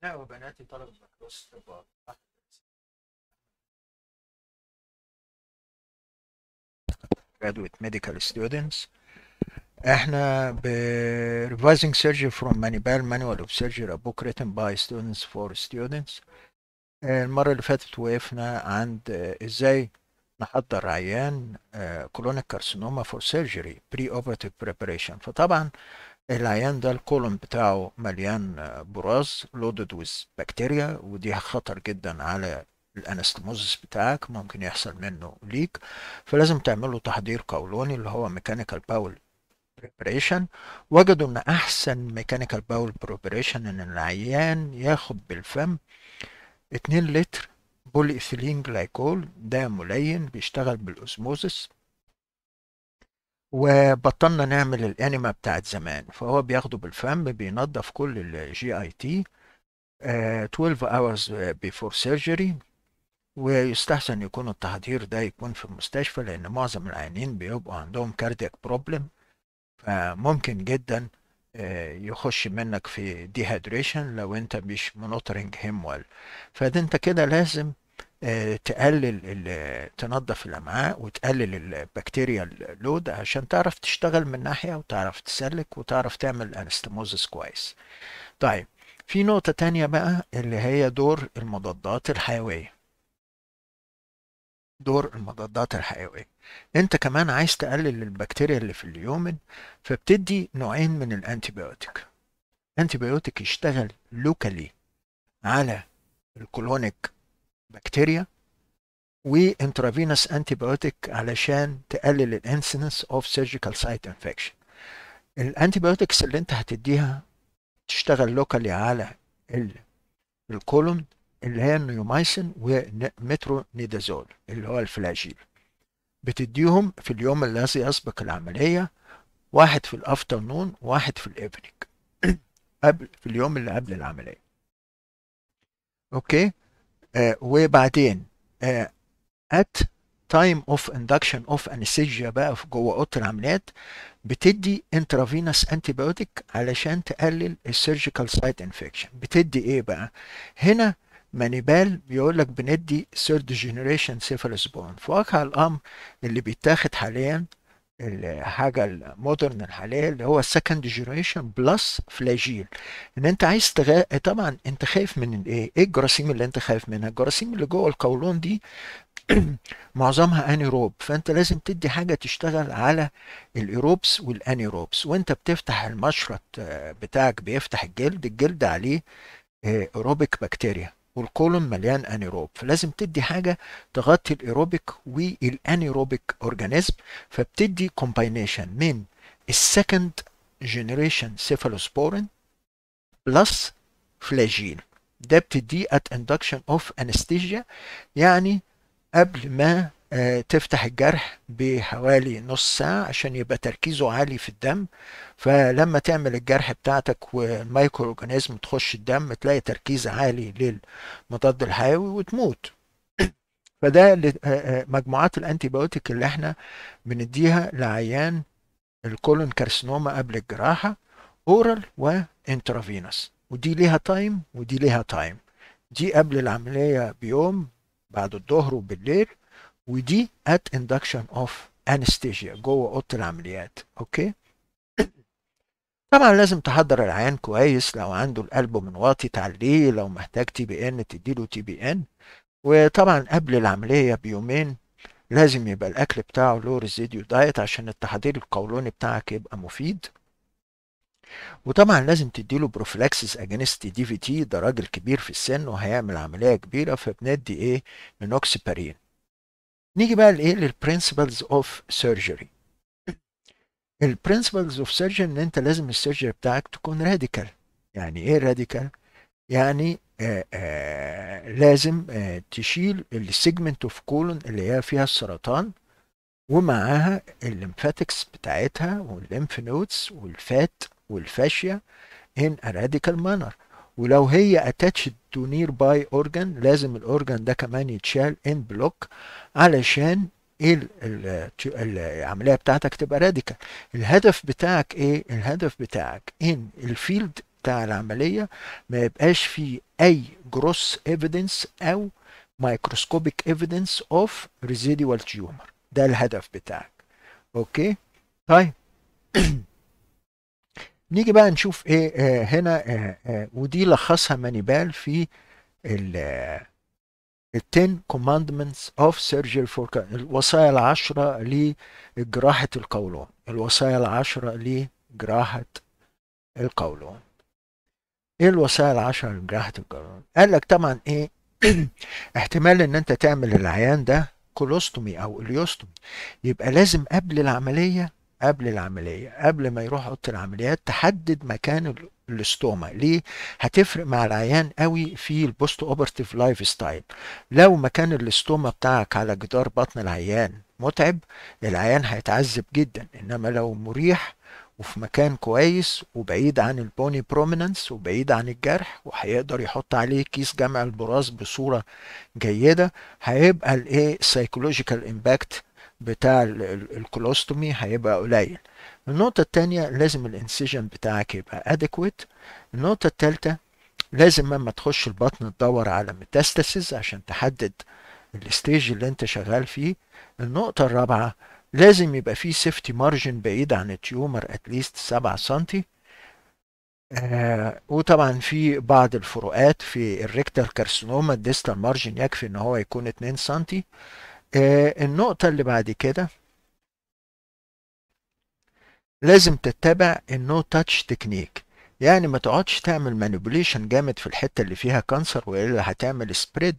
لا وبناتي طلبة بكالوريوس طب graduate medical students احنا ب revising surgery from Manibal manual of surgery a book written by students for students المرة اللي فاتت وقفنا عند آه، ازاي نحضر عيان كولونيك كارسينوما فور سيرجري بري اوبراتيف بريباريشن فطبعا العيان ده الكولون بتاعه مليان آه، براز لودد ويز بكتيريا ودي خطر جدا على الانستموزس بتاعك ممكن يحصل منه ليك فلازم تعمله تحضير قولوني اللي هو ميكانيكال باول بريبريشن وجدوا ان احسن ميكانيكال باول بريبريشن ان العيان ياخد بالفم 2 لتر بولي ايثيلين جلايكول ده ملين بيشتغل بالاسموزس وبطلنا نعمل الانيما بتاعت زمان فهو بياخده بالفم بينظف كل الجي اي تي 12 hours before surgery ويستحسن يكون التحضير ده يكون في المستشفى لان معظم العيانين بيبقوا عندهم كاردياك بروبلم فممكن جدا آه، يخش منك في ديهيدريشن لو انت مش مونيتورنج هيم ويل فده انت كده لازم آه، تقلل ال- تنظف الامعاء وتقلل البكتيريا اللود عشان تعرف تشتغل من ناحية وتعرف تسلك وتعرف تعمل انستموزس كويس طيب في نقطة تانية بقى اللي هي دور المضادات الحيوية دور المضادات الحيوية انت كمان عايز تقلل البكتيريا اللي في اليومن فبتدي نوعين من الانتيبيوتيك انتيبيوتيك يشتغل لوكالي على الكولونيك بكتيريا وانترافينوس انتيبيوتيك علشان تقلل الانسيدنس اوف سيرجيكال سايت انفكشن الانتيبيوتكس اللي انت هتديها تشتغل لوكالي على ال- الكولون اللي هي النيومايسين ومترونيدازول اللي هو الفلاجيل بتديهم في اليوم الذي يسبق العملية واحد في الافترنون واحد في الايفنينج قبل في اليوم اللي قبل العملية اوكي آه وبعدين آه at time of induction of anesthesia بقى في جوه اوضه العمليات بتدي intravenous antibiotic علشان تقلل السيرجيكال سايت انفكشن بتدي ايه بقى هنا مانيبال بيقول لك بندي third generation cephalosporin في واقع الامر اللي بيتاخد حاليا الحاجة المودرن الحالية اللي هو second generation بلس فلاجيل ان انت عايز تغا... طبعا انت خايف من الايه ايه الجراثيم اللي انت خايف منها الجراثيم اللي جوه القولون دي معظمها انيروب فانت لازم تدي حاجة تشتغل على الايروبس والانيروبس وانت بتفتح المشرط آه، بتاعك بيفتح الجلد الجلد عليه آه، ايروبيك بكتيريا والكولون مليان انيروب فلازم تدي حاجة تغطي الايروبيك والانيروبيك اورجانيزم فبتدي كومباينيشن من السكند جنريشن سيفالوسبورين بلس فلاجيل ده بتديه at induction of anesthesia يعني قبل ما آه، تفتح الجرح بحوالي نص ساعة عشان يبقى تركيزه عالي في الدم فلما تعمل الجرح بتاعتك والمايكرو اورجانيزم تخش الدم تلاقي تركيز عالي للمضاد الحيوي وتموت فده اللي- آه، آه، مجموعات الانتيبيوتيك اللي احنا بنديها لعيان الكولون كارسينوما قبل الجراحة اورال وانترافينوس ودي ليها تايم ودي ليها تايم دي قبل العملية بيوم بعد الظهر وبالليل ودي at induction of anesthesia جوه اوضه العمليات اوكي طبعا لازم تحضر العيان كويس لو عنده القلب منواطي تعليه لو محتاج تي بي ان تديله تي بي ان وطبعا قبل العمليه بيومين لازم يبقى الاكل بتاعه له ريزيديو دايت عشان التحضير القولوني بتاعك يبقى مفيد وطبعا لازم تديله بروفلاكسس اجينست دي في تي ده راجل كبير في السن وهيعمل عمليه كبيره فبندي ايه مينوكسيبارين نيجي بقى لايه للبرنسبلز اوف سيرجري البرنسبلز اوف سيرجري ان انت لازم السيرجري بتاعك تكون راديكال يعني ايه راديكال يعني آه آه لازم آه تشيل السيجمنت اوف كولون اللي هي فيها السرطان ومعاها الليمفاتكس بتاعتها والليمف نودز والفات والفاشيا in a radical manner ولو هي attached to nearby organ لازم الاورجان ده كمان يتشال in block علشان ايه ال- ال- العمليه بتاعتك تبقى راديكال الهدف بتاعك ايه الهدف بتاعك ان الفيلد بتاع العمليه ما يبقاش فيه اي جروس ايفيدنس او مايكروسكوبيك ايفيدنس اوف ريزيدوال تيومر ده الهدف بتاعك اوكي طيب نيجي بقى نشوف ايه آه هنا آه آه ودي لخصها مانيبال في ال ال 10 commandments of surgery for الوصايا العشرة لجراحة القولون الوصايا العشرة لجراحة القولون ايه الوصايا العشرة لجراحة القولون قال لك طبعا ايه احتمال ان انت تعمل العيان ده كولوستومي او اليوستومي يبقى لازم قبل العملية قبل العملية قبل ما يروح أوضة العمليات تحدد مكان الاستوما ليه هتفرق مع العيان قوي في البوست اوبرتيف لايف ستايل لو مكان الاستوما بتاعك على جدار بطن العيان متعب العيان هيتعذب جدا انما لو مريح وفي مكان كويس وبعيد عن البوني بروميننس وبعيد عن الجرح وهيقدر يحط عليه كيس جمع البراز بصوره جيده هيبقى الايه سايكولوجيكال امباكت بتاع الكولوستومي هيبقى قليل النقطة التانية لازم الانسيجن بتاعك يبقى ادكويت النقطة التالتة لازم لما تخش البطن تدور على ميتاستاسيز عشان تحدد الستيج اللي انت شغال فيه النقطة الرابعة لازم يبقى فيه سيفتي مارجن بعيد عن التيومر اتليست 7 سنتي آه وطبعا في بعض الفروقات في الريكتال كارسينوما الديستال مارجن يكفي ان هو يكون 2 سنتي آه النقطة اللي بعد كده لازم تتبع النو تاتش تكنيك يعني ما تقعدش تعمل مانيبوليشن جامد في الحتة اللي فيها كانسر والا هتعمل سبريد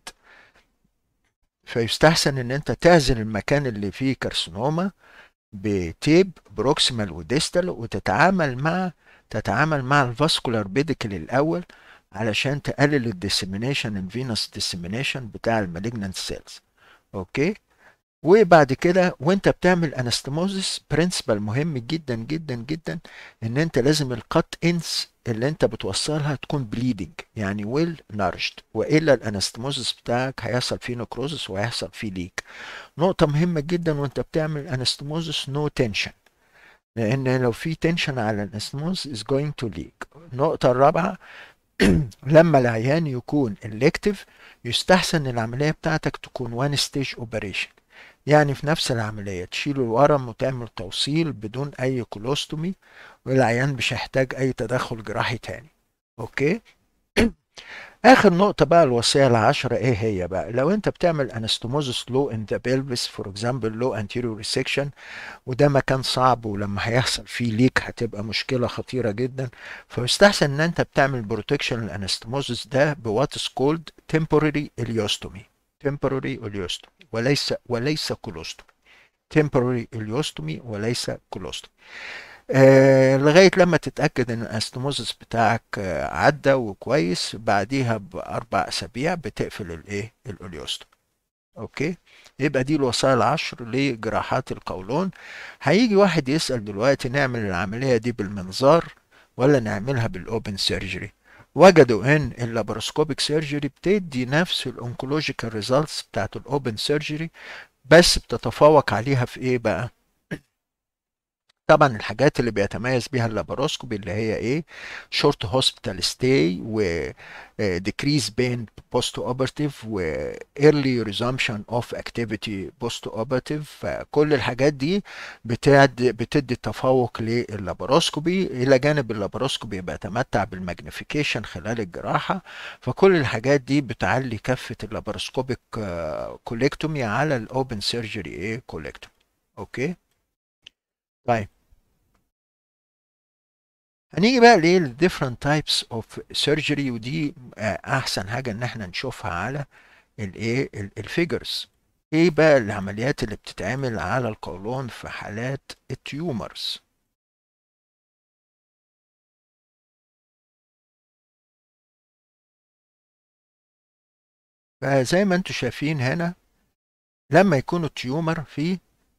فيستحسن ان انت تعزل المكان اللي فيه كارسينوما بتيب بروكسيمال وديستال وتتعامل مع تتعامل مع الفاسكولار بيديكل الاول علشان تقلل الديسيمينيشن الفينوس ديسيمينيشن بتاع المالجنانت سيلز اوكي وبعد كده وانت بتعمل انستموزس برنسبل مهم جدا جدا جدا ان انت لازم الكات انس اللي انت بتوصلها تكون بليدنج يعني ويل نارشد والا الانستموزس بتاعك هيحصل فيه نكروزس وهيحصل فيه ليك نقطة مهمة جدا وانت بتعمل انستموزس نو تنشن لان لو في تنشن على الانستموز is going to leak النقطة الرابعة لما العيان يكون الكتيف يستحسن العملية بتاعتك تكون وان ستيج اوبريشن يعني في نفس العملية تشيل الورم وتعمل توصيل بدون أي كولوستومي والعيان مش هيحتاج أي تدخل جراحي تاني أوكي آخر نقطة بقى الوصية العشرة إيه هي بقى لو أنت بتعمل أنستوموزس لو إن ذا بيلفيس فور إكزامبل لو أنتيريور ريسكشن وده مكان صعب ولما هيحصل فيه ليك هتبقى مشكلة خطيرة جدا فيستحسن إن أنت بتعمل بروتكشن الأنستوموزس ده بواتس كولد temporary اليوستومي temporary اليوستومي وليس وليس كولوستومي temporary اليوستومي وليس كولوستومي آه لغاية لما تتأكد ان الاستموزس بتاعك آه عدى وكويس بعديها بأربع أسابيع بتقفل الايه الأوليوستومي اوكي يبقى دي الوصايا العشر لجراحات القولون هيجي واحد يسأل دلوقتي نعمل العملية دي بالمنظار ولا نعملها بالاوبن سيرجري وجدوا ان اللابروسكوبيك سيرجري بتدي نفس الانكولوجيكال ريزلتس بتاعت الاوبن سيرجري بس بتتفوق عليها في ايه بقى طبعا الحاجات اللي بيتميز بيها اللاباروسكوبي اللي هي ايه شورت هوسبيتال ستاي و decrease بين بوست اوبرتيف و early resumption of activity بوست اوبرتيف فكل الحاجات دي بتدي بتدي تفوق لللاباروسكوبي الى جانب اللاباروسكوبي بيتمتع بالماجنيفيكيشن خلال الجراحه فكل الحاجات دي بتعلي كفه اللاباروسكوبيك كوليكتومي على الاوبن سيرجري ايه كوليكتومي اوكي طيب هنيجي بقى ليه ال different types of surgery ودي احسن حاجه ان احنا نشوفها على الايه الفيجرز ايه بقى العمليات اللي بتتعمل على القولون في حالات التيومرز فزي ما انتم شايفين هنا لما يكون التيومر في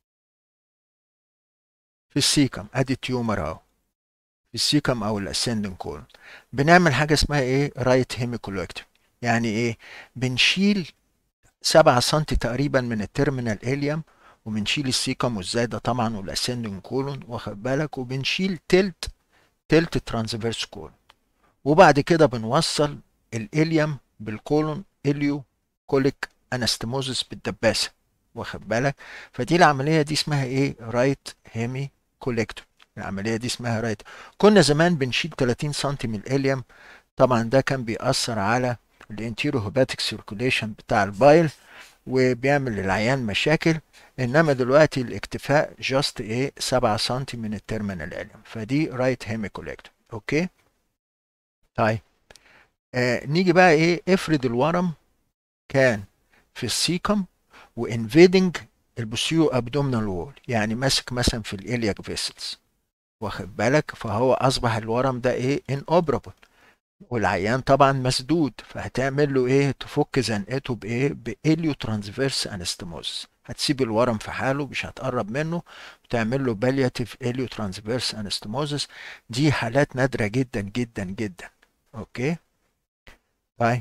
في السيكم ادي التيومر اهو في السيكم او الاسندنج كولون بنعمل حاجه اسمها ايه رايت هيميكولوكتومي يعني ايه بنشيل 7 سم تقريبا من التيرمينال اليوم وبنشيل السيكم والزايده طبعا والاسندنج كولون واخد بالك وبنشيل تلت تلت ترانسفيرس كولون وبعد كده بنوصل الاليوم بالكولون اليو كوليك انستموزس بالدباسه واخد بالك فدي العمليه دي اسمها ايه رايت هيمي كوليكتور العمليه دي اسمها رايت كنا زمان بنشيل 30 سم من الاليوم طبعا ده كان بيأثر على الانتيرو هيباتيك سيركوليشن بتاع البايل وبيعمل للعيان مشاكل انما دلوقتي الاكتفاء جاست ايه 7 سم من التيرمينال اليوم فدي رايت هيمي كوليكتور اوكي طيب آه نيجي بقى ايه افرض الورم كان في السيكم وانفيدنج البوسيو ابدومينال وول يعني ماسك مثلا في الالياك فيسلز واخد بالك فهو اصبح الورم ده ايه ان اوبرابل والعيان طبعا مسدود فهتعمل له ايه تفك زنقته بايه باليو ترانسفيرس انستموز هتسيب الورم في حاله مش هتقرب منه وتعمل له بالياتيف اليو ترانسفيرس انستموزس دي حالات نادره جدا جدا جدا اوكي طيب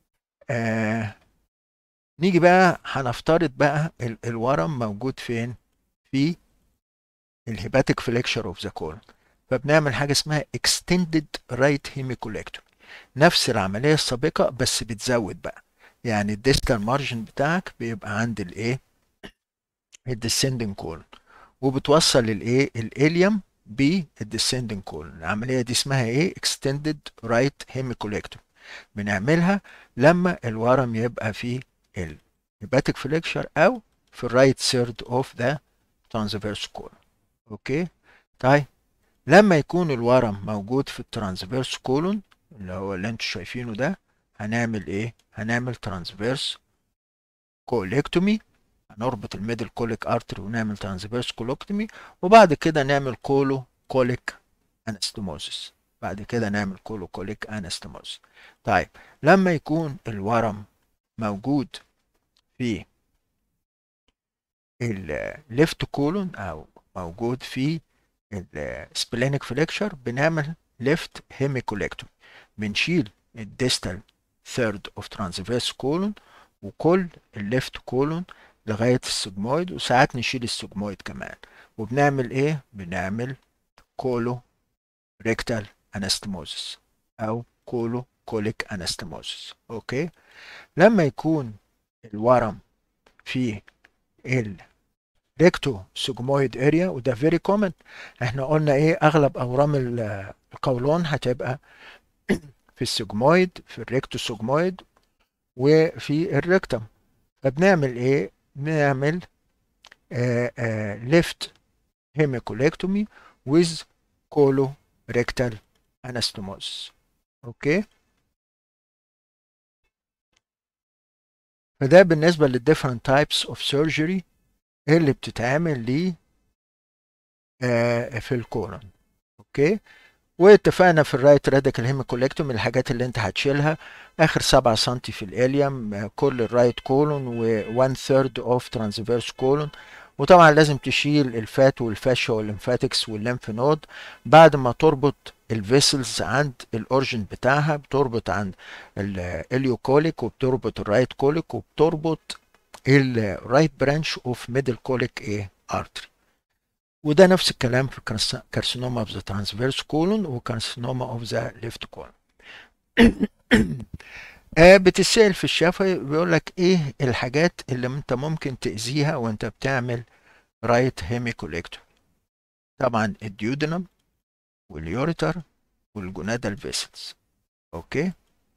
آه نيجي بقى هنفترض بقى ال الورم موجود فين في الهيباتيك فليكشر اوف ذا كولون فبنعمل حاجه اسمها extended right hemicolectomy نفس العمليه السابقه بس بتزود بقى يعني الديستال مارجن بتاعك بيبقى عند الايه الديسندنج كولون وبتوصل الايه الاليوم بالديسندنج كولون العمليه دي اسمها ايه extended right hemicolectomy بنعملها لما الورم يبقى في الهيباتيك فليكشر او في الرايت سيرد اوف ذا ترانسفيرس كولون اوكي طيب لما يكون الورم موجود في الترانسفيرس كولون اللي هو اللي انتوا شايفينه ده هنعمل ايه هنعمل ترانسفيرس كوليكتومي هنربط الميدل كوليك ارتري ونعمل ترانسفيرس كولوكتومي وبعد كده نعمل كولو كوليك انستموزس بعد كده نعمل كولو كوليك انستموزس طيب لما يكون الورم موجود في الليفت كولون او موجود في السبلينيك فليكشر بنعمل ليفت هيميكوليكتومي بنشيل الديستال ثيرد اوف ترانسفيرس كولون وكل الليفت كولون لغاية السجمويد وساعات نشيل السجمويد كمان وبنعمل ايه بنعمل كولو ريكتال انستموزس او كولو كوليك انستموزس اوكي لما يكون الورم في ال ريكتو سجمويد اريا وده فيري كومن احنا قلنا ايه اغلب اورام القولون هتبقى في السجمويد في الريكتو سجمويد وفي الريكتم فبنعمل ايه بنعمل ليفت هيميكوليكتومي with كولو ريكتال انستموز اوكي فده بالنسبه للديفرنت تايبس اوف سيرجري اللي بتتعمل لي آه في الكورن اوكي واتفقنا في الرايت راديكال هيميكوليكتوم الحاجات اللي انت هتشيلها اخر 7 سم في الاليوم كل الرايت كولون و 1 ثيرد اوف ترانسفيرس كولون وطبعا لازم تشيل الفات والفاشيا والليمفاتكس والليمف نود بعد ما تربط الفيسلز عند الاورجن بتاعها بتربط عند الاليوكوليك وبتربط الرايت كوليك وبتربط الرايت برانش اوف ميدل كوليك ايه ارتري وده نفس الكلام في كارسينوما اوف ذا ترانسفيرس كولون وكارسينوما اوف ذا ليفت كولون بتسأل في الشفوي بيقول لك ايه الحاجات اللي انت ممكن تأذيها وانت بتعمل رايت هيميكوليكتور طبعا الديودنم واليوريتر والجونادال فيسلز اوكي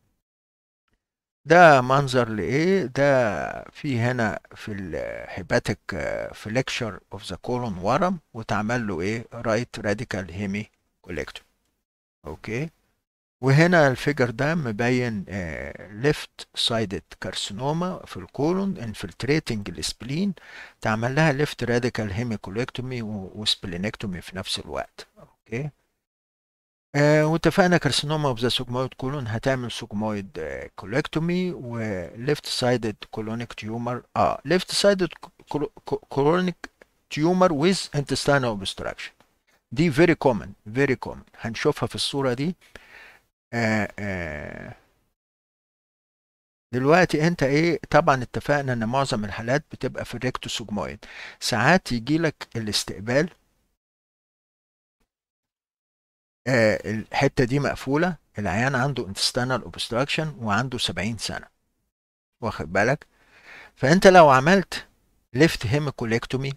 ده منظر لايه ده في هنا في الهيباتيك فليكشر اوف ذا كولون ورم وتعمل له ايه رايت راديكال هيمي كوليكتور اوكي وهنا الفيجر ده مبين ليفت سايدد كارسينوما في الكولون انفلتريتنج السبلين تعمل لها ليفت راديكال هيميكوليكتومي وسبلينكتومي في نفس الوقت اوكي آه واتفقنا كارسينوما اوف ذا سوجمويد كولون هتعمل سوجمويد آه كوليكتومي وليفت سايدد كولونيك تيومر اه ليفت سايدد كولونيك تيومر ويز انتستينال اوبستراكشن دي فيري كومن فيري كومن هنشوفها في الصوره دي آه آه دلوقتي انت ايه طبعا اتفقنا ان معظم الحالات بتبقى في الريكتو سوجمويد ساعات يجي لك الاستقبال آه الحته دي مقفوله العيان عنده intestinal obstruction وعنده 70 سنه واخد بالك فانت لو عملت ليفت هيميكوليكتومي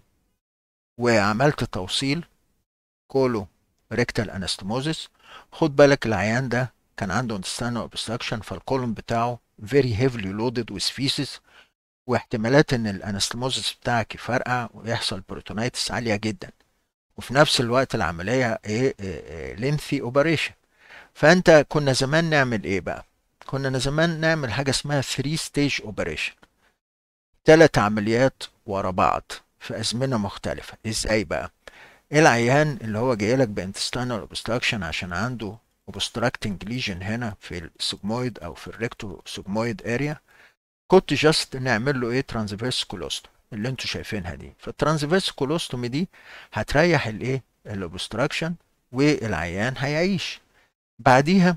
وعملت توصيل كولو ريكتال انستموزس خد بالك العيان ده كان عنده intestinal obstruction فالكولون بتاعه very heavily loaded with feces واحتمالات ان الانستموزس بتاعك يفرقع ويحصل بروتونيتس عاليه جدا وفي نفس الوقت العمليه ايه لينثي اوبريشن فانت كنا زمان نعمل ايه بقى كنا زمان نعمل حاجه اسمها 3 ستيج اوبريشن ثلاث عمليات ورا بعض في ازمنه مختلفه ازاي بقى العيان اللي هو جاي لك بانتستينال اوبستراكشن عشان عنده اوبستراكتنج ليجن هنا في السجمويد او في الريكتو سجمويد اريا كنت جاست نعمل له ايه ترانسفيرس كولوستوم اللي انتوا شايفينها دي فالترانسفيرس كولوستومي دي هتريح الايه الاوبستراكشن والعيان هيعيش بعديها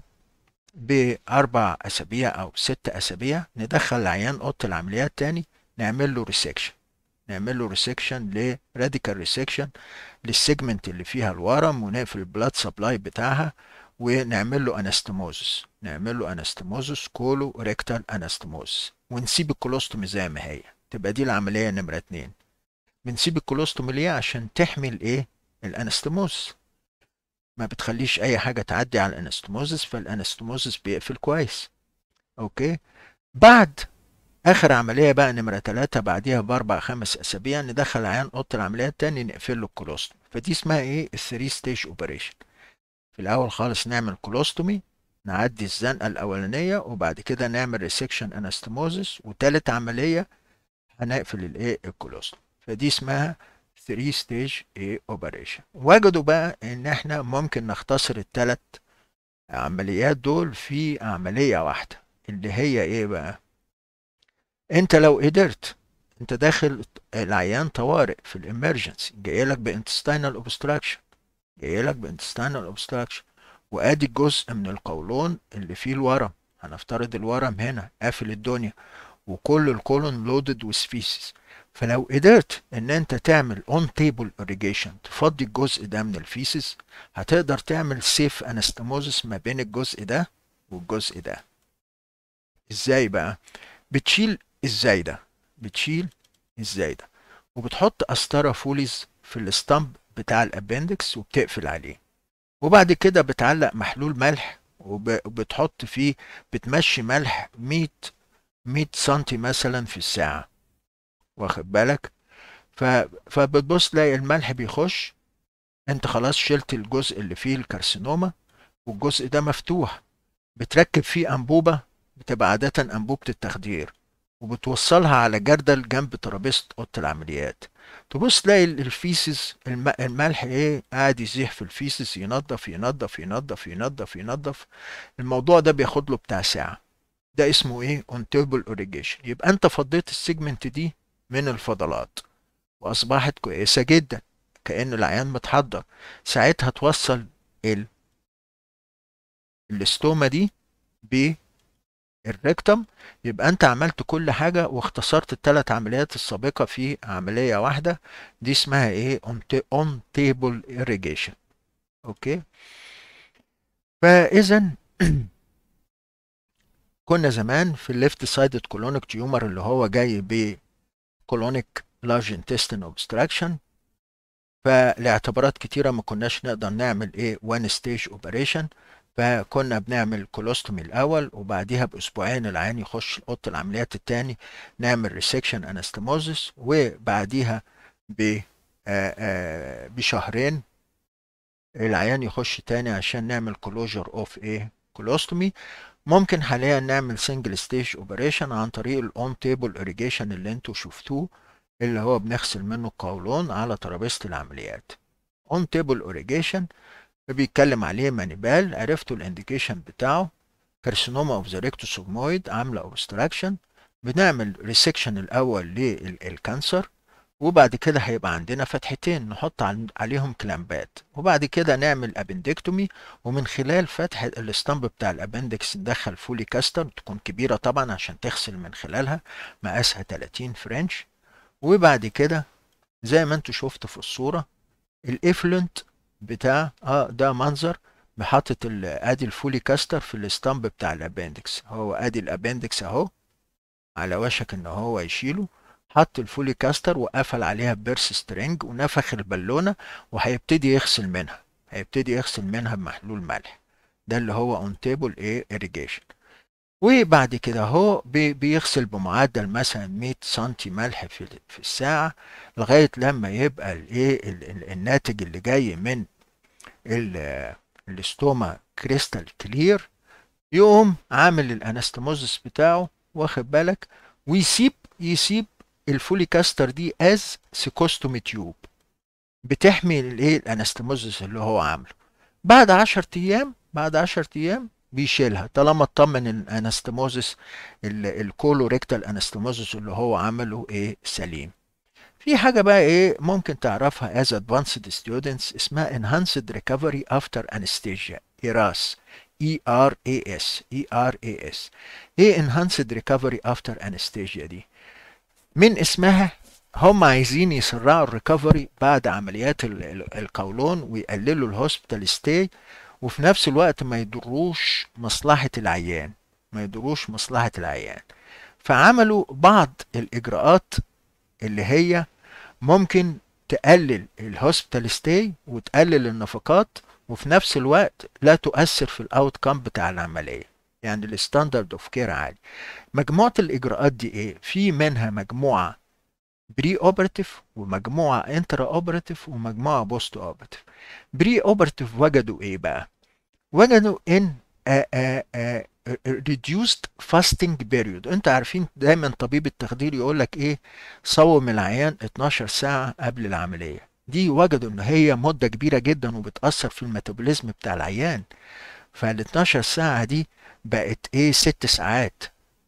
باربع اسابيع او ست اسابيع ندخل العيان اوضه العمليات تاني نعمل له ريسكشن نعمل له ريسكشن لراديكال ريسكشن للسيجمنت اللي فيها الورم ونقفل البلاد سبلاي بتاعها ونعمل له انستموزس نعمل له انستموزس كولو ريكتال انستموزس ونسيب الكولوستومي زي ما هي تبقى دي العمليه نمره اتنين بنسيب الكولوستومي ليه عشان تحمي الايه الانستموز ما بتخليش اي حاجه تعدي على الانستموزس فالانستموزس بيقفل كويس اوكي بعد اخر عمليه بقى نمره ثلاثة بعديها باربع خمس اسابيع ندخل عيان اوضه العمليات تاني نقفل له الكولوستومي فدي اسمها ايه الثري ستيج اوبريشن في الاول خالص نعمل كولوستومي نعدي الزنقه الاولانيه وبعد كده نعمل ريسكشن انستموزس وتالت عمليه هنقفل الايه الكولوستومي فدي اسمها 3 ستيج ايه اوبريشن وجدوا بقى ان احنا ممكن نختصر الثلاث عمليات دول في عمليه واحده اللي هي ايه بقى انت لو قدرت انت داخل العيان طوارئ في الامرجنسي جاي لك بانتستينال اوبستراكشن جاي لك بانتستينال اوبستراكشن وادي جزء من القولون اللي فيه الورم هنفترض الورم هنا قافل الدنيا وكل الكولون لودد وسفيسيس فلو قدرت ان انت تعمل اون تيبل irrigation تفضي الجزء ده من الفيسز هتقدر تعمل سيف انستموزس ما بين الجزء ده والجزء ده ازاي بقى بتشيل الزايدة بتشيل الزايدة وبتحط قسطرة فوليز في الستامب بتاع الابندكس وبتقفل عليه وبعد كده بتعلق محلول ملح وبتحط فيه بتمشي ملح 100 100 سنتي مثلا في الساعة واخد بالك ف... فبتبص تلاقي الملح بيخش انت خلاص شلت الجزء اللي فيه الكارسينوما والجزء ده مفتوح بتركب فيه انبوبة بتبقى عادة انبوبة التخدير وبتوصلها على جردل جنب ترابيزة اوضة العمليات تبص تلاقي الفيسز الم... الملح ايه قاعد يزيح في الفيسز ينظف ينظف ينظف ينظف ينظف الموضوع ده بياخد له بتاع ساعة ده اسمه ايه اون تيبل اوريجيشن يبقى انت فضيت السيجمنت دي من الفضلات واصبحت كويسة جدا كأن العيان متحضر ساعتها توصل ال الاستوما دي ب الريكتم يبقى انت عملت كل حاجة واختصرت الثلاث عمليات السابقة في عملية واحدة دي اسمها ايه on table irrigation اوكي فاذا كنا زمان في الليفت سايدد كولونيك تيومر اللي هو جاي ب كولونيك لارج انتستين اوبستراكشن فلاعتبارات كتيرة ما كناش نقدر نعمل ايه وان ستيج اوبريشن فكنا بنعمل كولوستومي الاول وبعديها باسبوعين العيان يخش اوضه العمليات التاني نعمل ريسكشن انستموزس وبعديها ب بشهرين العيان يخش تاني عشان نعمل كلوجر اوف ايه كولوستومي ممكن حاليا نعمل سنجل ستيج اوبريشن عن طريق الاون تيبل اريجيشن اللي انتوا شفتوه اللي هو بنغسل منه القولون على ترابيزه العمليات اون تيبل اوريجيشن بيتكلم عليه مانيبال عرفتوا الانديكيشن بتاعه كارسينوما اوف ذا ريكتوسومويد عامله اوبستراكشن بنعمل ريسكشن الاول للكانسر وبعد كده هيبقى عندنا فتحتين نحط عليهم كلامبات وبعد كده نعمل ابندكتومي ومن خلال فتح الاستامب بتاع الابندكس ندخل فولي كاستر تكون كبيره طبعا عشان تغسل من خلالها مقاسها 30 فرنش وبعد كده زي ما انتوا شفتوا في الصوره الافلنت بتاع اه ده منظر بحاطط ادي الفولي كاستر في الستامب بتاع الابندكس هو ادي الابندكس اهو على وشك ان هو يشيله حط الفولي كاستر وقفل عليها بيرس سترينج ونفخ البالونه وهيبتدي يغسل منها هيبتدي يغسل منها بمحلول ملح ده اللي هو اون تيبل ايه irrigation وبعد كده هو بيغسل بمعدل مثلا 100 سنتي ملح في في الساعه لغايه لما يبقى الايه الناتج اللي جاي من الاستوما كريستال كلير يقوم عامل الانستموزس بتاعه واخد بالك ويسيب يسيب الفوليكاستر دي از سيكوستومي تيوب بتحمي الايه الانستموزس اللي هو عامله بعد 10 ايام بعد 10 ايام بيشيلها طالما اطمن الانستموزس الكولوريكتال انستموزس اللي هو عمله ايه سليم في حاجة بقى ايه ممكن تعرفها as advanced students اسمها enhanced recovery after anesthesia ERAS E R A S E R A S ايه enhanced recovery after anesthesia دي من اسمها هم عايزين يسرعوا الريكفري بعد عمليات القولون ويقللوا الهوسبيتال ستاي وفي نفس الوقت ما يضروش مصلحة العيان ما يضروش مصلحة العيان فعملوا بعض الإجراءات اللي هي ممكن تقلل الهوسبيتال ستاي وتقلل النفقات وفي نفس الوقت لا تؤثر في الاوت كام بتاع العمليه يعني الستاندرد اوف كير عالي مجموعه الاجراءات دي ايه في منها مجموعه بري اوبرتيف ومجموعه انترا اوبرتيف ومجموعه بوست اوبرتيف بري اوبرتيف وجدوا ايه بقى وجدوا ان آآ آآ reduced fasting period انت عارفين دايما طبيب التخدير يقول لك ايه صوم العيان 12 ساعة قبل العملية دي وجدوا ان هي مدة كبيرة جدا وبتأثر في الميتابوليزم بتاع العيان فال 12 ساعة دي بقت ايه 6 ساعات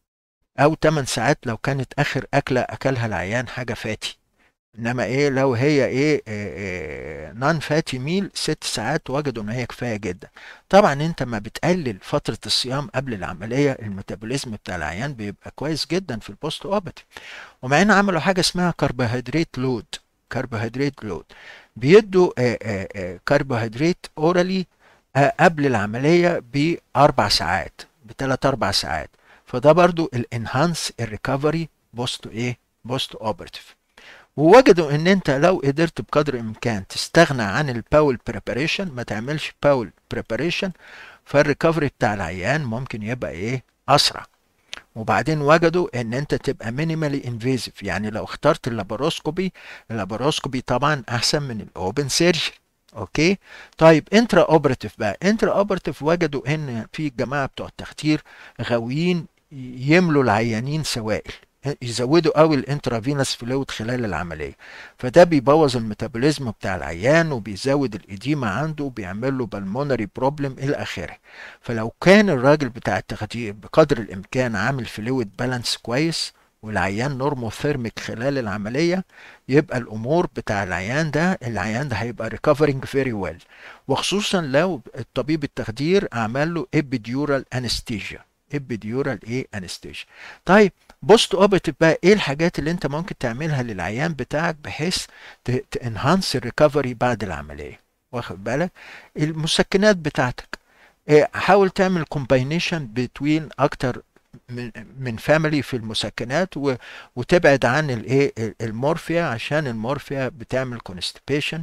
او 8 ساعات لو كانت اخر اكلة اكلها العيان حاجة فاتي انما ايه لو هي ايه, إيه نون فاتي ميل ست ساعات وجدوا ان هي كفايه جدا طبعا انت ما بتقلل فتره الصيام قبل العمليه الميتابوليزم بتاع العيان بيبقى كويس جدا في البوست اوبتيف ومع ان عملوا حاجه اسمها كربوهيدرات لود كربوهيدرات لود بيدوا كربوهيدرات اورالي قبل العمليه باربع ساعات بثلاث اربع ساعات فده برضو الانهانس الريكفري بوست ايه بوست اوبرتيف ووجدوا ان انت لو قدرت بقدر الامكان تستغنى عن الباول بريباريشن ما تعملش باول بريباريشن فالريكفري بتاع العيان ممكن يبقى ايه اسرع وبعدين وجدوا ان انت تبقى مينيمالي انفيزيف يعني لو اخترت اللاباروسكوبي اللاباروسكوبي طبعا احسن من الاوبن سيرجري اوكي طيب انترا اوبراتيف بقى انترا اوبراتيف وجدوا ان في جماعه بتوع التختير غاويين يملوا العيانين سوائل يزودوا قوي الانترافينوس فلويد خلال العمليه فده بيبوظ الميتابوليزم بتاع العيان وبيزود الاديمه عنده وبيعمل له بالمونري بروبلم الى اخره فلو كان الراجل بتاع التخدير بقدر الامكان عامل فلويد بالانس كويس والعيان نورموثيرميك خلال العملية يبقى الأمور بتاع العيان ده العيان ده هيبقى ريكفرنج فيري ويل وخصوصا لو الطبيب التخدير عمل له ابيديورال انستيجيا ابيديورال ايه انستيجيا طيب بوست اوبرتيف بقى ايه الحاجات اللي انت ممكن تعملها للعيان بتاعك بحيث تنهانس الريكفري بعد العمليه واخد بالك المسكنات بتاعتك إيه حاول تعمل كومباينيشن بتوين اكتر من من فاميلي في المسكنات و... وتبعد عن الايه المورفيا عشان المورفيا بتعمل كونستيبيشن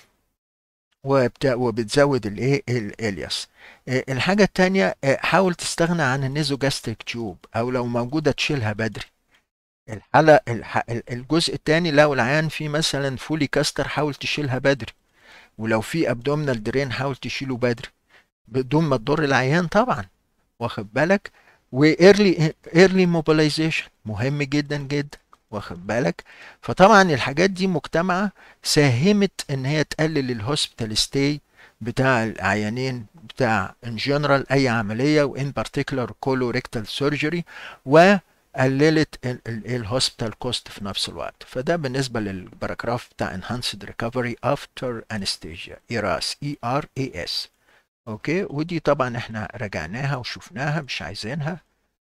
وبت... وبتزود الايه الالياس الحاجه الثانيه حاول تستغنى عن النيزوجاستريك تيوب او لو موجوده تشيلها بدري الحالة الح... الجزء الثاني لو العيان فيه مثلا فولي كاستر حاول تشيلها بدري ولو في ابدومينال درين حاول تشيله بدري بدون ما تضر العيان طبعا واخد بالك وايرلي ايرلي موبيلايزيشن مهم جدا جدا واخد بالك فطبعا الحاجات دي مجتمعة ساهمت ان هي تقلل الهوسبيتال ستاي بتاع العيانين بتاع ان جنرال اي عملية وان بارتيكولار كولوريكتال سيرجري وقللت الهوسبيتال كوست في نفس الوقت فده بالنسبة للباراجراف بتاع enhanced recovery after anesthesia ERAS E R A S اوكي ودي طبعا احنا رجعناها وشفناها مش عايزينها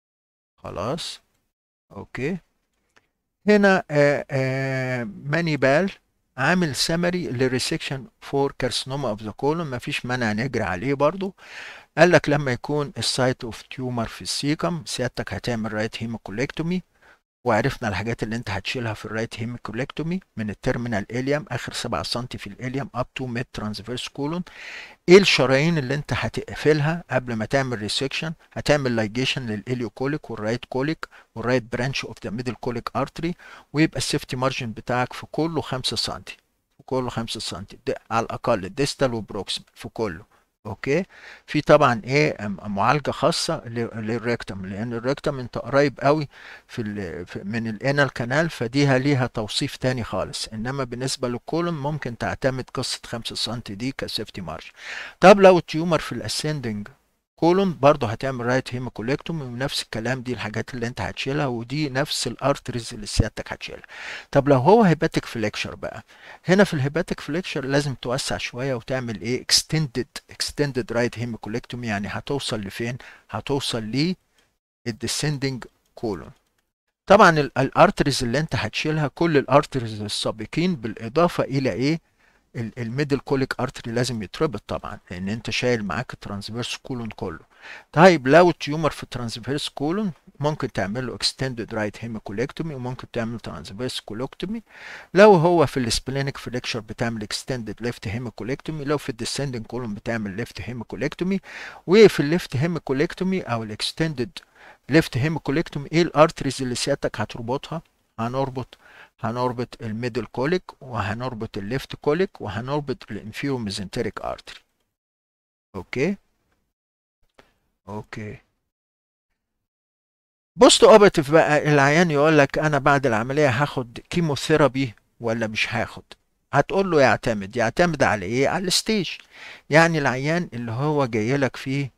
خلاص اوكي هنا آآ آآ مانيبال عامل سمري للريسكشن فور كارسينوما اوف ذا كولون مفيش مانع نجري عليه برضو قال لك لما يكون السايت اوف تيومر في السيكم سيادتك هتعمل رايت هيموكوليكتومي وعرفنا الحاجات اللي انت هتشيلها في الرايت هيميكوليكتومي من التيرمينال اليوم اخر 7 سم في الاليوم اب تو ميد ترانسفيرس كولون ايه الشرايين اللي انت هتقفلها قبل ما تعمل ريسكشن هتعمل لايجيشن للاليو كوليك والرايت كوليك والرايت برانش اوف ذا ميدل كوليك ارتري ويبقى السيفتي مارجن بتاعك في كله 5 سم في كله 5 سم على الاقل ديستال وبروكسيمال في كله اوكي في طبعا ايه معالجه خاصه للريكتم لان الريكتم انت قريب قوي في, في من الانال كانال فدي ليها توصيف تاني خالص انما بالنسبه للكولون ممكن تعتمد قصه 5 سم دي كسيفتي مارج طب لو التيومر في الاسندنج كولون برضه هتعمل رايت هيموكوليكتومي ونفس الكلام دي الحاجات اللي انت هتشيلها ودي نفس الارتريز اللي سيادتك هتشيلها طب لو هو هيباتيك فليكشر بقى هنا في الهيباتيك فليكشر لازم توسع شويه وتعمل ايه اكستندد اكستندد رايت هيموكوليكتومي يعني هتوصل لفين هتوصل ل الديسندنج كولون طبعا الارتريز اللي انت هتشيلها كل الارتريز السابقين بالاضافه الى ايه الميدل كوليك ارتري لازم يتربط طبعا لان انت شايل معاك الترانسفيرس كولون كله طيب لو التيومر في الترانسفيرس كولون ممكن تعمل له اكستندد رايت هيموكوليكتومي وممكن تعمل ترانسفيرس كولوكتومي لو هو في السبلينيك فليكشر بتعمل اكستندد ليفت هيموكوليكتومي لو في الديسندنج كولون بتعمل ليفت هيموكوليكتومي وفي الليفت هيموكوليكتومي او الاكستندد ليفت هيموكوليكتومي ايه الارتريز اللي سيادتك هتربطها هنربط هنربط الميدل كوليك وهنربط الليفت كوليك وهنربط الانفيرو ميزنتريك ارتري اوكي اوكي بوست اوبرتيف بقى العيان يقول لك انا بعد العمليه هاخد كيموثيرابي ولا مش هاخد هتقول له يعتمد يعتمد على ايه على الستيج يعني العيان اللي هو جاي لك فيه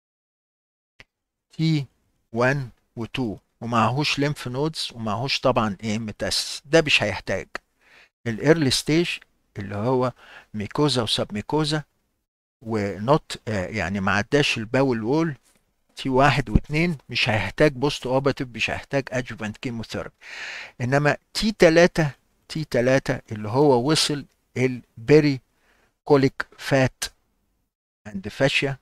تي 1 و2 ومعهوش ليمف نودز ومعهوش طبعا ايه متاسس ده مش هيحتاج الايرلي ستيج اللي هو ميكوزا وسب ميكوزا ونوت آه يعني ما عداش الباول وول تي واحد واثنين مش هيحتاج بوست اوباتيف مش هيحتاج ادجوفانت كيموثيرابي انما تي 3 تي 3 اللي هو وصل البيري كوليك فات اند فاشيا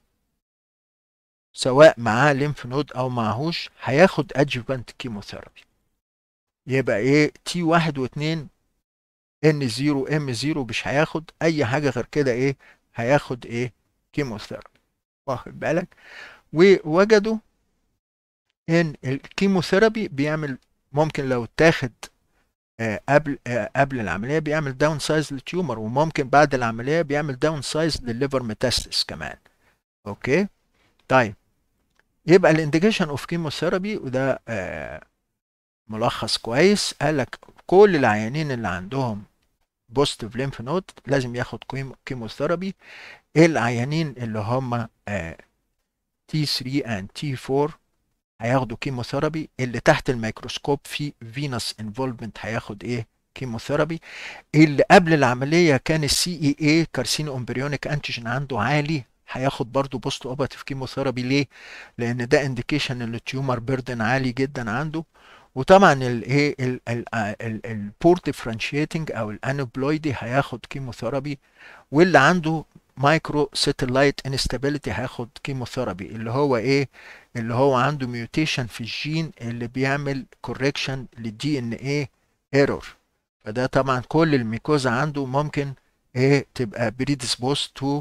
سواء معاه ليمف نود او معهوش هياخد ادجوفانت كيموثيرابي يبقى ايه تي واحد واثنين ان زيرو ام زيرو مش هياخد اي حاجه غير كده ايه هياخد ايه كيموثيرابي واخد بالك ووجدوا ان الكيموثيرابي بيعمل ممكن لو اتاخد آه قبل آه قبل العمليه بيعمل داون سايز للتيومر وممكن بعد العمليه بيعمل داون سايز للليفر ميتاستس كمان اوكي طيب يبقى الانديكيشن اوف كيموثيرابي وده آه ملخص كويس قال لك كل العيانين اللي عندهم بوزيتيف ليمف نود لازم ياخد كيموثيرابي العيانين اللي هم آه تي 3 and تي 4 هياخدوا كيموثيرابي اللي تحت الميكروسكوب في فينوس انفولفمنت هياخد ايه كيموثيرابي اللي قبل العمليه كان السي اي اي كارسينو امبريونيك انتيجين عنده عالي هياخد برضه بوست اوباتيف كيموثيرابي ليه لان ده انديكيشن ان التيومر بيردن عالي جدا عنده وطبعا الايه البور ديفرنشيتنج او الانوبلويدي هياخد كيموثيرابي واللي عنده مايكرو ساتلايت انستابيليتي هياخد كيموثيرابي اللي هو ايه اللي هو عنده ميوتيشن في الجين اللي بيعمل كوركشن للدي ان ايه ايرور فده طبعا كل الميكوزا عنده ممكن ايه تبقى بريدسبوست تو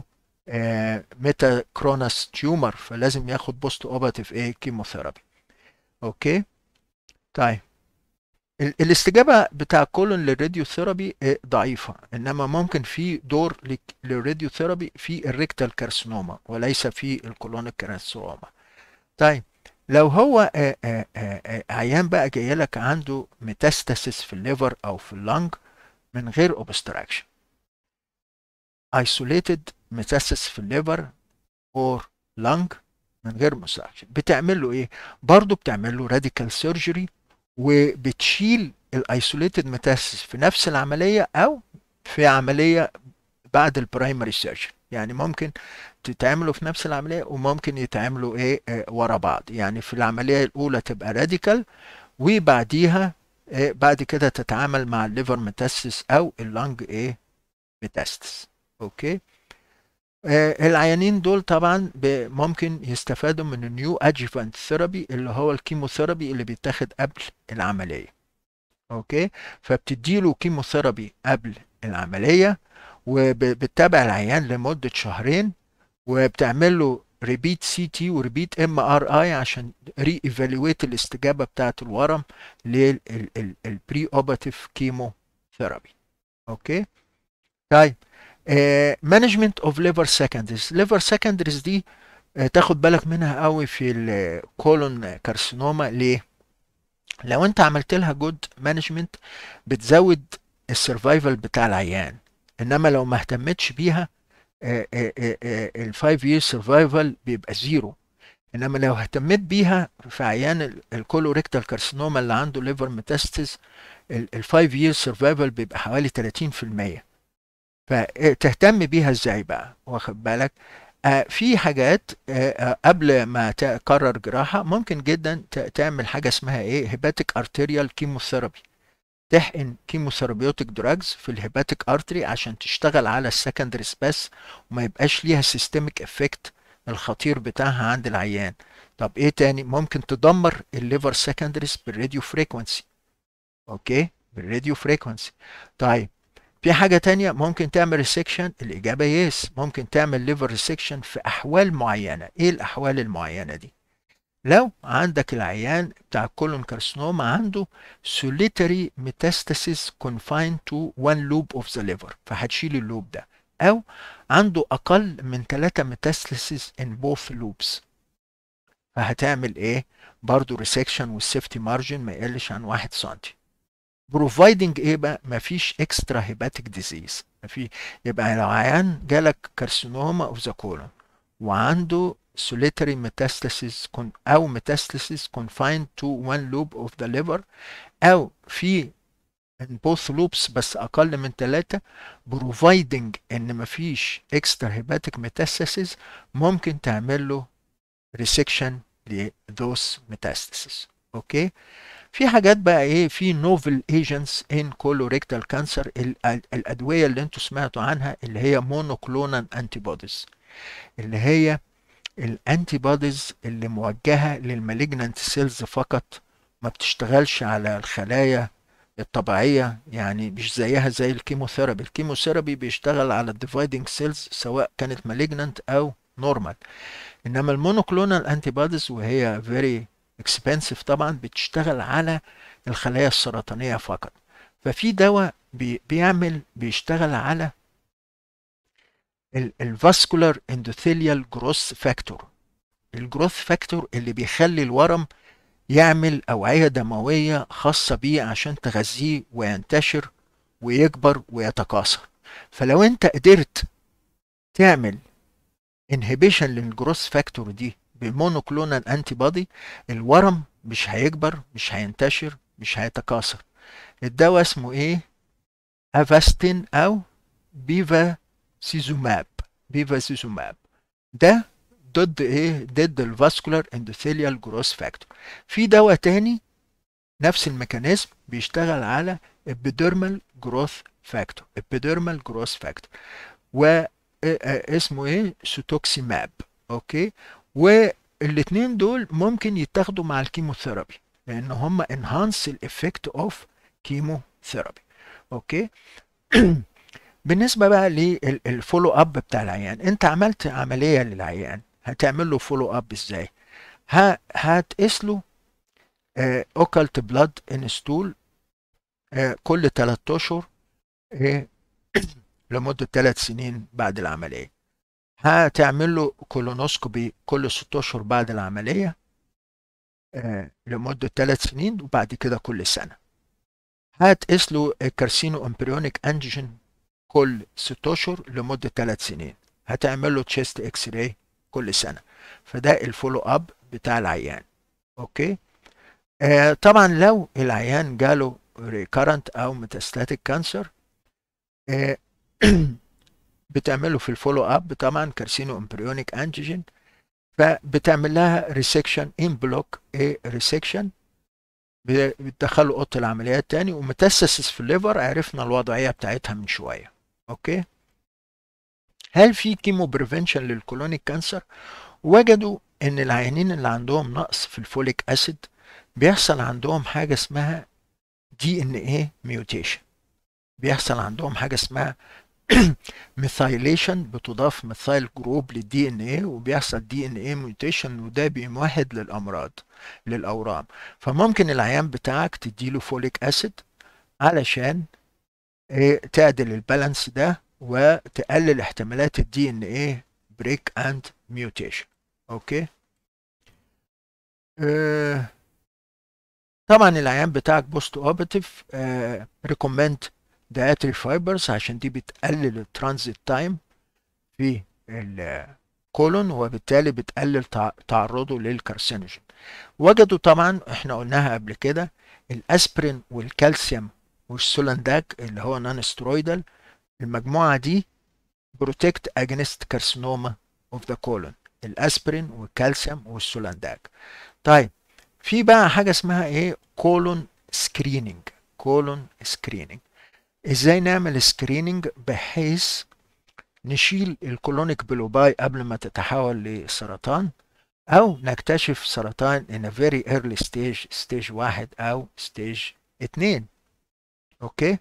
ميتا كروناس تيومر فلازم ياخد بوست اوباتيف ايه كيموثيرابي اوكي طيب الاستجابة بتاع كولون للراديوثيرابي ضعيفة انما ممكن في دور للراديوثيرابي في الريكتال كارسينوما وليس في الكولونيك كارسينوما طيب لو هو آآ آآ عيان بقى جاي لك عنده ميتاستاسيس في الليفر او في اللنج من غير اوبستراكشن isolated metastasis في الليفر اور لنج من غير مستراكشن بتعمل له ايه برضه بتعمل له راديكال سيرجري وبتشيل الايسوليتد ميتاسيس في نفس العمليه او في عمليه بعد البرايمري سيرجري يعني ممكن تتعملوا في نفس العمليه وممكن يتعملوا ايه آه ورا بعض يعني في العمليه الاولى تبقى راديكال وبعديها إيه بعد كده تتعامل مع الليفر ميتاستس او اللنج ايه ميتاستس اوكي آه العيانين دول طبعا ممكن يستفادوا من النيو ادجيفانت ثيرابي اللي هو الكيموثيرابي اللي بيتاخد قبل العمليه اوكي فبتديله كيموثيرابي قبل العمليه وبتتابع العيان لمده شهرين وبتعمل له ريبيت سي تي وريبيت ام ار اي عشان ري ايفالويت الاستجابه بتاعه الورم للبري اوباتيف كيمو ثيرابي اوكي طيب مانجمنت اوف ليفر سكندريز ليفر سكندريز دي uh, تاخد بالك منها قوي في الكولون كارسينوما ليه لو انت عملت لها جود مانجمنت بتزود السرفايفل بتاع العيان انما لو ما اهتمتش بيها الفايف يير سرفايفل بيبقى زيرو انما لو اهتميت بيها في عيان الكولوريكتال كارسينوما اللي عنده ليفر ميتاستس الفايف يير سرفايفل بيبقى حوالي 30% فتهتم بيها ازاي بقى واخد بالك آه في حاجات آه قبل ما تقرر جراحة ممكن جدا تعمل حاجة اسمها ايه هيباتيك ارتيريال كيموثيرابي تحقن كيموثيرابيوتيك دراجز في الهيباتيك ارتري عشان تشتغل على السكندريز بس وما يبقاش ليها سيستميك افكت الخطير بتاعها عند العيان طب ايه تاني ممكن تدمر الليفر سكندريز بالراديو فريكونسي اوكي بالراديو فريكونسي طيب في حاجة تانية ممكن تعمل ريسكشن الإجابة يس ممكن تعمل ليفر ريسكشن في أحوال معينة إيه الأحوال المعينة دي لو عندك العيان بتاع الكولون كارسينوما عنده solitary metastasis confined to one lobe of the liver فهتشيل اللوب ده أو عنده أقل من 3 metastasis in both lobes فهتعمل إيه؟ برضو ريسكشن والسيفتي مارجن ما يقلش عن 1 سنتي بروفايدنج ايه بقى مفيش اكسترا هيباتيك ديزيز مفي يبقى لو عيان جالك كارسينوما اوف ذا كولون وعنده solitary metastasis او metastasis confined to one lobe of the liver او في in both loops بس اقل من ثلاثة providing ان مفيش extra hepatic metastasis ممكن تعمل له resection ل those metastases اوكي في حاجات بقى ايه في نوفل ايجنتس ان كولوريكتال كانسر الادويه اللي انتوا سمعتوا عنها اللي هي مونوكلونال انتي بوديز اللي هي الانتي بوديز اللي موجهه للمالجنانت سيلز فقط ما بتشتغلش على الخلايا الطبيعيه يعني مش زيها زي الكيموثيرابي الكيموثيرابي بيشتغل على الديفايدنج سيلز سواء كانت مالجنانت او نورمال انما المونوكلونال انتي بوديز وهي فيري اكسبنسيف طبعا بتشتغل على الخلايا السرطانيه فقط ففي دواء بي بيعمل بيشتغل على الفاسكولار اندوثيليال جروث فاكتور الجروث فاكتور اللي بيخلي الورم يعمل أوعية دموية خاصة بيه عشان تغذيه وينتشر ويكبر ويتكاثر فلو انت قدرت تعمل انهبيشن للجروث فاكتور دي بمونوكلونال انتي بودي الورم مش هيكبر مش هينتشر مش هيتكاثر الدواء اسمه ايه افاستين او بيفا سيزوماب بيفا سيزوماب ده ضد ايه ضد الفاسكولار اندوثيليال جروث فاكتور في دواء تاني نفس الميكانيزم بيشتغل على ابيديرمال جروث فاكتور ابيديرمال جروث فاكتور و اسمه ايه سوتوكسيماب اوكي والاثنين دول ممكن يتاخدوا مع الكيموثيرابي لان هم انهانس الافكت اوف كيموثيرابي اوكي بالنسبه بقى للفولو اب بتاع العيان انت عملت عمليه للعيان هتعمل له فولو اب ازاي هتقيس له اوكلت بلاد انستول كل 3 اشهر لمده 3 سنين بعد العمليه هتعمل له كولونوسكوبي كل 6 اشهر بعد العمليه لمده 3 سنين وبعد كده كل سنه هتقيس له كارسينو امبريونيك انجين كل 6 اشهر لمده 3 سنين هتعمل له تشيست اكس راي كل سنه فده الفولو اب بتاع العيان اوكي آه طبعا لو العيان جاله ريكارنت او ميتاستاتيك كانسر آه بتعمله في الفولو اب طبعا كارسينو امبريونيك انتيجين فبتعمل لها ريسكشن ان بلوك ايه ريسكشن بتدخله اوضه العمليات تاني ومتسسس في الليفر عرفنا الوضعيه بتاعتها من شويه اوكي هل في كيمو بريفنشن للكولونيك كانسر وجدوا ان العيانين اللي عندهم نقص في الفوليك اسيد بيحصل عندهم حاجه اسمها دي ان ايه ميوتيشن بيحصل عندهم حاجه اسمها ميثايليشن بتضاف ميثايل جروب للدي ان ايه وبيحصل دي ان ايه ميوتيشن وده بيمهد للامراض للاورام فممكن العيان بتاعك تديله فوليك اسيد علشان إيه تعدل البالانس ده وتقلل احتمالات الدي ان ايه بريك اند ميوتيشن اوكي آه طبعا العيان بتاعك بوست اوبتيف ريكومند دايتري فايبرز عشان دي بتقلل الترانزيت تايم في الكولون وبالتالي بتقلل تعرضه للكارسينوجين وجدوا طبعا احنا قلناها قبل كده الاسبرين والكالسيوم والسولنداك اللي هو نون سترويدال المجموعه دي بروتكت اجينست كارسينوما اوف ذا كولون الاسبرين والكالسيوم والسولنداك طيب في بقى حاجه اسمها ايه كولون سكريننج كولون سكريننج ازاي نعمل سكريننج بحيث نشيل الكولونيك بلوباي قبل ما تتحول لسرطان او نكتشف سرطان in a very early stage stage واحد او stage اتنين اوكي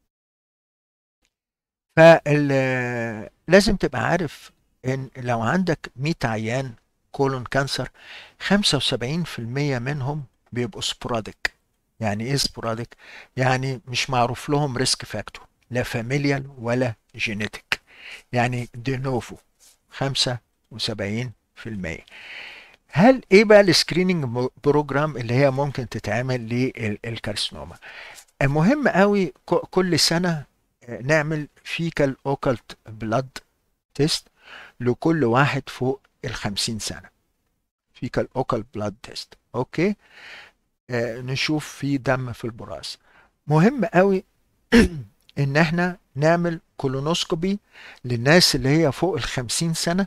فلازم تبقى عارف ان لو عندك 100 عيان كولون كانسر 75% منهم بيبقوا سبوراديك يعني ايه سبوراديك يعني مش معروف لهم ريسك فاكتور لا فاميليال ولا جينيتك يعني دي نوفو 75% هل ايه بقى السكريننج بروجرام اللي هي ممكن تتعمل للكارسينوما مهم قوي كل سنه نعمل فيكال اوكلت بلاد تيست لكل واحد فوق ال 50 سنه فيكال اوكل بلاد تيست اوكي آه نشوف في دم في البراز مهم قوي ان احنا نعمل كولونوسكوبي للناس اللي هي فوق ال 50 سنه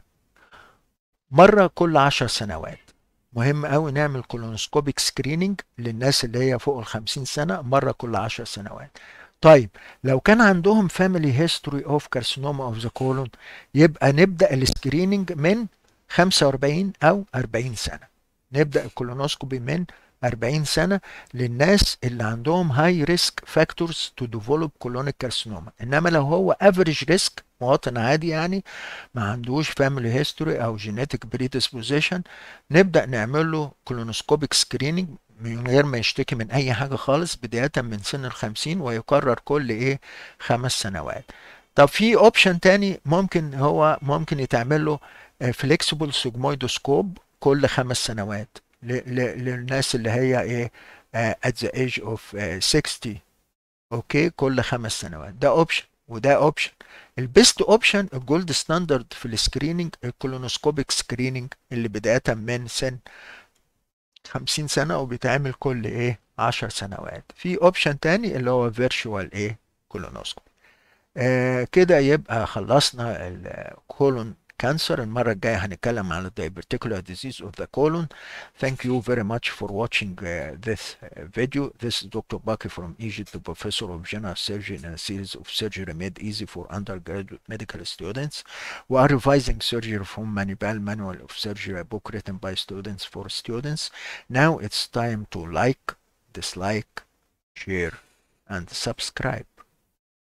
مره كل 10 سنوات مهم قوي نعمل كولونوسكوبيك سكريننج للناس اللي هي فوق ال 50 سنه مره كل 10 سنوات طيب لو كان عندهم فاميلي هيستوري اوف كارسينوما اوف ذا كولون يبقى نبدا السكريننج من 45 او 40 سنه نبدا الكولونوسكوبي من 40 سنه للناس اللي عندهم هاي ريسك فاكتورز تو ديفلوب كولونيك كارسينوما انما لو هو افريج ريسك مواطن عادي يعني ما عندوش فاميلي هيستوري او جينيتك بريدisposition نبدا نعمل له كولونوسكوبيك سكريننج من غير ما يشتكي من اي حاجه خالص بدايه من سن الخمسين ويكرر كل ايه خمس سنوات طب في اوبشن تاني ممكن هو ممكن يتعمل له فليكسيبل سيجمويدوسكوب كل خمس سنوات للناس اللي هي ايه at the age of 60 اوكي كل خمس سنوات ده اوبشن وده اوبشن البيست اوبشن الجولد ستاندرد في السكريننج الكولونوسكوبيك سكريننج اللي بدايه من سن 50 سنه وبيتعمل كل ايه 10 سنوات في اوبشن تاني اللي هو فيرتشوال ايه كولونوسكوبي آه كده يبقى خلصنا الكولون كانسر المرة الجاية هنتكلم عن the particular disease of the colon. Thank you very much for watching uh, this uh, video. This is Dr. Baki from Egypt, the professor of general surgery and a series of surgery made easy for undergraduate medical students. We are revising surgery from Manibal Manual of Surgery, a book written by students for students. Now it's time to like, dislike, share, and subscribe.